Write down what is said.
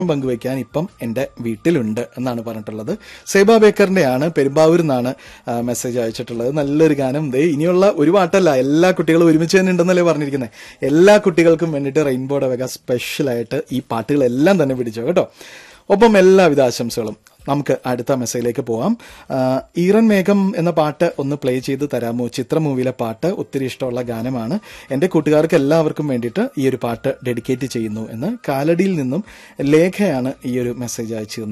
പങ്കുവയ്ക്കാൻ ഇപ്പം എൻ്റെ വീട്ടിലുണ്ട് എന്നാണ് പറഞ്ഞിട്ടുള്ളത് സേബ ബേക്കറിന്റെയാണ് പെരുമ്പാവൂരിൽ നിന്നാണ് ആ, മെസ്സേജ് അയച്ചിട്ടുള്ളത് നല്ലൊരു ഗാനം ദേ ഇനിയുള്ള ഒരു പാട്ടല്ല എല്ലാ കുട്ടികളും ഒരുമിച്ച് തന്നെ ഉണ്ടെന്നല്ലേ പറഞ്ഞിരിക്കുന്നത് എല്ലാ കുട്ടികൾക്കും വേണ്ടിയിട്ട് റെയിൻബോയുടെ വക സ്പെഷ്യലായിട്ട് ഈ പാട്ടുകളെല്ലാം തന്നെ പിടിച്ചോ കേട്ടോ ഒപ്പം എല്ലാവിധ ആശംസകളും നമുക്ക് അടുത്ത മെസ്സേജിലേക്ക് പോവാം ആ, ഈറൻ മേഘം എന്ന പാട്ട് ഒന്ന് പ്ലേ ചെയ്ത് തരാമോ ചിത്ര മൂവിയിലെ പാട്ട് ഒത്തിരി ഇഷ്ടമുള്ള ഗാനമാണ് എൻ്റെ കൂട്ടുകാർക്ക് എല്ലാവർക്കും വേണ്ടിയിട്ട് ഈ ഒരു പാട്ട് ഡെഡിക്കേറ്റ് ചെയ്യുന്നു എന്ന് കാലടിയിൽ നിന്നും ലേഖയാണ് ഈ ഒരു മെസ്സേജ് അയച്ചു